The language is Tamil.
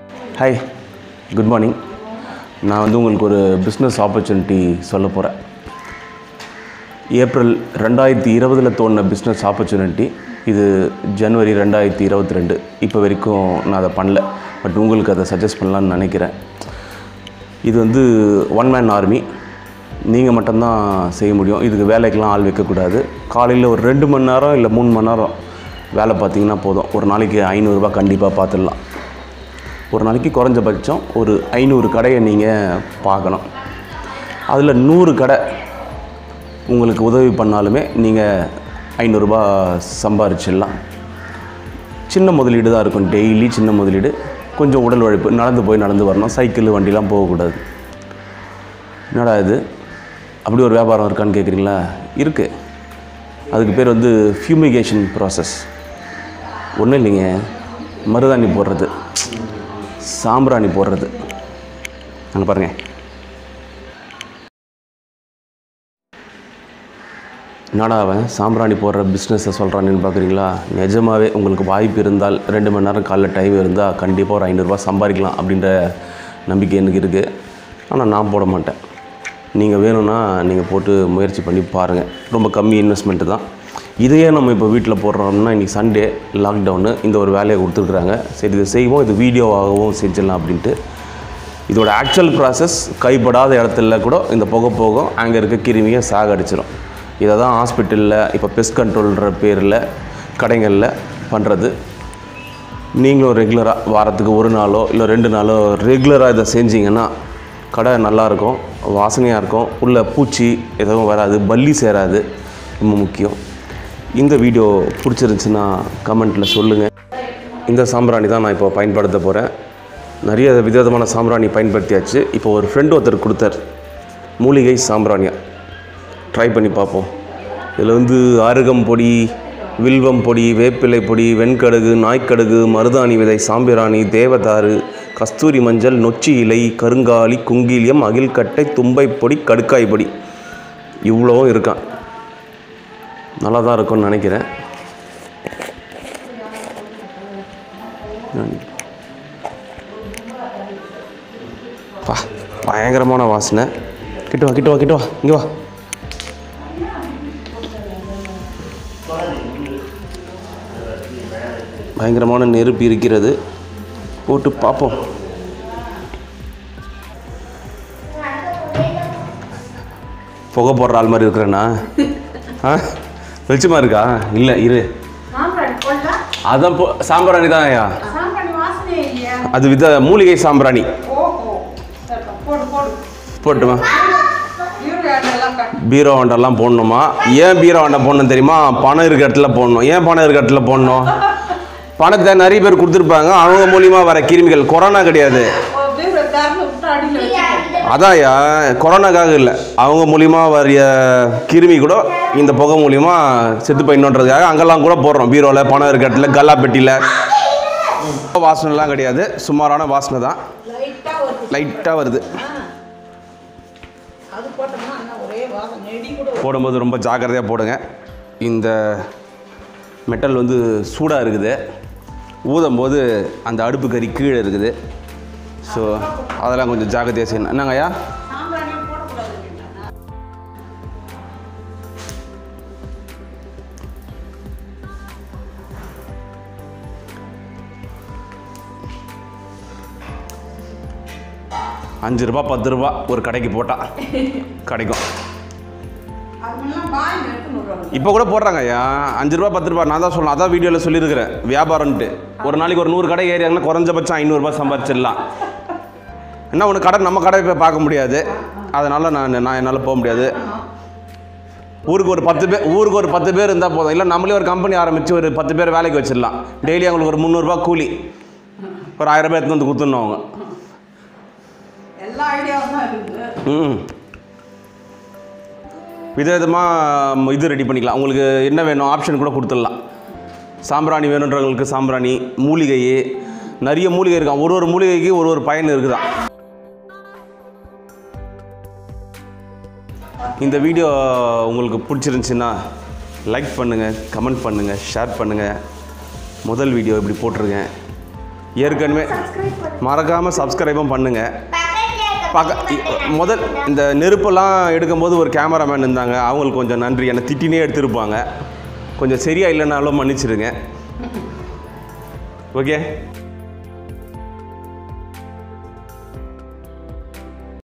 ஹாய் குட் மார்னிங் நான் வந்து உங்களுக்கு ஒரு பிஸ்னஸ் ஆப்பர்ச்சுனிட்டி சொல்ல போகிறேன் ஏப்ரல் ரெண்டாயிரத்தி இருபதில் தோணின பிஸ்னஸ் ஆப்பர்ச்சுனிட்டி இது ஜனவரி ரெண்டாயிரத்தி இருபத்தி ரெண்டு இப்போ வரைக்கும் நான் அதை பண்ணல பட் உங்களுக்கு அதை சஜஸ்ட் பண்ணலான்னு நினைக்கிறேன் இது வந்து ஒன் மேன் ஆர்மி நீங்கள் மட்டும்தான் செய்ய முடியும் இதுக்கு வேலைக்கெலாம் ஆள் வைக்கக்கூடாது காலையில் ஒரு ரெண்டு மணி நேரம் இல்லை மூணு மணி நேரம் வேலை பார்த்தீங்கன்னா போதும் ஒரு நாளைக்கு ஐநூறுரூபா கண்டிப்பாக பார்த்துடலாம் ஒரு நாளைக்கு குறைஞ்சபட்சம் ஒரு ஐநூறு கடையை நீங்கள் பார்க்கணும் அதில் நூறு கடை உங்களுக்கு உதவி பண்ணாலுமே நீங்கள் ஐநூறுரூபா சம்பாரிச்சிடலாம் சின்ன முதலீடு தான் இருக்கும் டெய்லி சின்ன முதலீடு கொஞ்சம் உடல் உழைப்பு நடந்து போய் நடந்து வரணும் சைக்கிள் வண்டிலாம் போகக்கூடாது என்னடா இது அப்படி ஒரு வியாபாரம் இருக்கான்னு கேட்குறீங்களா இருக்குது அதுக்கு பேர் வந்து ஃபியூமிகேஷன் ப்ராசஸ் ஒன்றும் இல்லைங்க மருதாணி போடுறது சாம்பிராணி போடுறது அங்கே பாருங்கள் என்னடா அவன் சாம்பிராணி போடுற பிஸ்னஸை சொல்கிறான்னு பார்க்குறீங்களா நிஜமாகவே உங்களுக்கு வாய்ப்பு இருந்தால் ரெண்டு மணி நேரம் காலைல டைம் இருந்தால் கண்டிப்பாக ஒரு ஐநூறுரூவா சம்பாதிக்கலாம் அப்படின்ற நம்பிக்கை எனக்கு இருக்குது ஆனால் நான் போட மாட்டேன் நீங்கள் வேணும்னா நீங்கள் போட்டு முயற்சி பண்ணி பாருங்கள் ரொம்ப கம்மி இன்வெஸ்ட்மெண்ட்டு தான் இதையே நம்ம இப்போ வீட்டில் போடுறோம்னா இன்றைக்கி சண்டே லாக்டவுனு இந்த ஒரு வேலையை கொடுத்துருக்குறாங்க சரி இதை செய்வோம் இது வீடியோவாகவும் செஞ்சிடலாம் அப்படின்ட்டு இதோட ஆக்சுவல் ப்ராசஸ் கைப்படாத இடத்துல கூட இந்த புகை போகும் அங்கே இருக்க கிருமியை சாகடிச்சிடும் இதை தான் ஹாஸ்பிட்டலில் இப்போ பெஸ்ட் கண்ட்ரோல்ன்ற பேரில் கடைகளில் பண்ணுறது நீங்களும் ரெகுலராக வாரத்துக்கு ஒரு நாளோ இல்லை ரெண்டு நாளோ ரெகுலராக இதை செஞ்சீங்கன்னா கடை நல்லாயிருக்கும் வாசனையாக இருக்கும் உள்ள பூச்சி எதுவும் வராது பல்லி சேராது ரொம்ப முக்கியம் இந்த வீடியோ பிடிச்சிருந்துச்சுன்னா கமெண்ட்டில் சொல்லுங்கள் இந்த சாம்பிராணி தான் நான் இப்போ பயன்படுத்த போகிறேன் நிறைய விதவிதமான சாம்பிராணி பயன்படுத்தியாச்சு இப்போ ஒரு ஃப்ரெண்ட் ஒருத்தர் கொடுத்தார் மூலிகை சாம்பிராணியா ட்ரை பண்ணி பார்ப்போம் இதில் வந்து ஆருகம் பொடி வில்வம் பொடி வேப்பிலை பொடி வெண்கடுகு நாய்க்கடுகு மருதாணி விதை சாம்பிராணி தேவதாரு கஸ்தூரி மஞ்சள் நொச்சி இலை கருங்காலி குங்கிலியம் அகில்கட்டை தும்பை பொடி கடுக்காய் பொடி இவ்வளவும் இருக்கான் நல்லா தான் இருக்கும்னு நினைக்கிறேன் பா பயங்கரமான வாசனை கிட்ட வா கிட்ட வா கிட்ட வா இங்கே வா பயங்கரமான நெருப்பு இருக்கிறது போட்டு பார்ப்போம் புகை போடுற ஆள் மாதிரி இருக்கிறேண்ணா ஆ வெளிச்சமா இருக்கா இல்லை இரு சாம்பிராணி போடலாம் அதான் போ சாம்பிராணி தான் ஐயா சாம்பிராணி வாசனையே இல்லையா அது வித மூலிகை சாம்பிராணி ஓஹோ சரி, போடு போடு போட்டுமா யூரியா எல்லாம் கட்டு பீரோ வண்டெல்லாம் போடணுமா ஏன் பீரோ வண்டை போடணும் தெரியுமா பணம் இருக்க இடத்துல போடணும் ஏன் பணம் இருக்க இடத்துல போடணும் பணத்தை நிறைய பேர் கொடுத்துருப்பாங்க அவங்க மூலியமா வர கிருமிகள் கொரோனா கிடையாது ஓ பீரோ திறந்து விட்டு அடியில் வச்சுக்கோ அதான்யா கொரோனாக்காக இல்லை அவங்க மூலியமா வரிய கிருமி கூட இந்த புகை மூலியமா செத்து போயிடணுன்றதுக்காக அங்கெல்லாம் கூட போடுறோம் பீரோவில் பணம் இருக்க இடத்துல கல்லா பெட்டியில் வாசனைலாம் கிடையாது சுமாரான வாசனை தான் லைட்டாக வருது லைட்டாக வருது அது போட்டோம்னா இன்னும் ஒரே வாசம் நெடி கூட போடும்போது ரொம்ப ஜாக்கிரதையாக போடுங்க இந்த மெட்டல் வந்து சூடாக இருக்குது ஊதும்போது அந்த அடுப்பு கறி கீழே இருக்குது ஸோ அதெல்லாம் கொஞ்சம் ஜாக்கிரதையாக செய்யணும் என்னங்கய்யா சாம்பிராணியும் போடக்கூடாது அப்படின்னா அஞ்சு ரூபா பத்து ரூபா ஒரு கடைக்கு போட்டால் கிடைக்கும் அது முன்னெல்லாம் பாயில் எடுத்துன்னு வருவாங்க இப்போ கூட போடுறாங்க ஐயா அஞ்சு ரூபா பத்து ரூபா நான் தான் சொல்லணும் அதான் வீடியோவில் சொல்லியிருக்கிறேன் வியாபாரம்ன்ட்டு ஒரு நாளைக்கு ஒரு நூறு கடை ஏறியாங்கன்னா குறைஞ்சபட்சம் ஐநூறுரூபா சம்பாரிச்சிடலாம் என்ன ஒன்று கடை நம்ம கடை போய் பார்க்க முடியாது அதனால் நான் நான் என்னால் போக முடியாது ஊருக்கு ஒரு பத்து பேர் ஊருக்கு ஒரு பத்து பேர் இருந்தால் போதும் இல்லை நம்மளே ஒரு கம்பெனி ஆரம்பித்து ஒரு பத்து பேர் வேலைக்கு வச்சிடலாம் டெய்லி அவங்களுக்கு ஒரு முந்நூறுரூவா கூலி ஒரு ஆயிரம் பேர் எடுத்துன்னு வந்து கொடுத்துடணும் அவங்க எல்லா ஐடியாவும் தான் இருக்குது ம் விதவிதமாக இது ரெடி பண்ணிக்கலாம் உங்களுக்கு என்ன வேணும் ஆப்ஷன் கூட கொடுத்துடலாம் சாம்பிராணி வேணுன்றவங்களுக்கு சாம்பிராணி மூலிகை நிறைய மூலிகை இருக்கான் ஒரு ஒரு மூலிகைக்கு ஒரு ஒரு பயன் இருக்குதான் இந்த வீடியோ உங்களுக்கு பிடிச்சிருந்துச்சின்னா லைக் பண்ணுங்கள் கமெண்ட் பண்ணுங்கள் ஷேர் பண்ணுங்கள் முதல் வீடியோ இப்படி போட்டிருக்கேன் ஏற்கனவே மறக்காமல் சப்ஸ்கிரைபும் பண்ணுங்கள் பக்க இ- முதல் இந்த நெருப்பெல்லாம் எடுக்கும்போது ஒரு கேமராமேன் இருந்தாங்க அவங்களுக்கு கொஞ்சம் நன்றி என்னை திட்டினே எடுத்திருப்பாங்க கொஞ்சம் சரியா இல்லைனாலும் மன்னிச்சிடுங்க ஓகே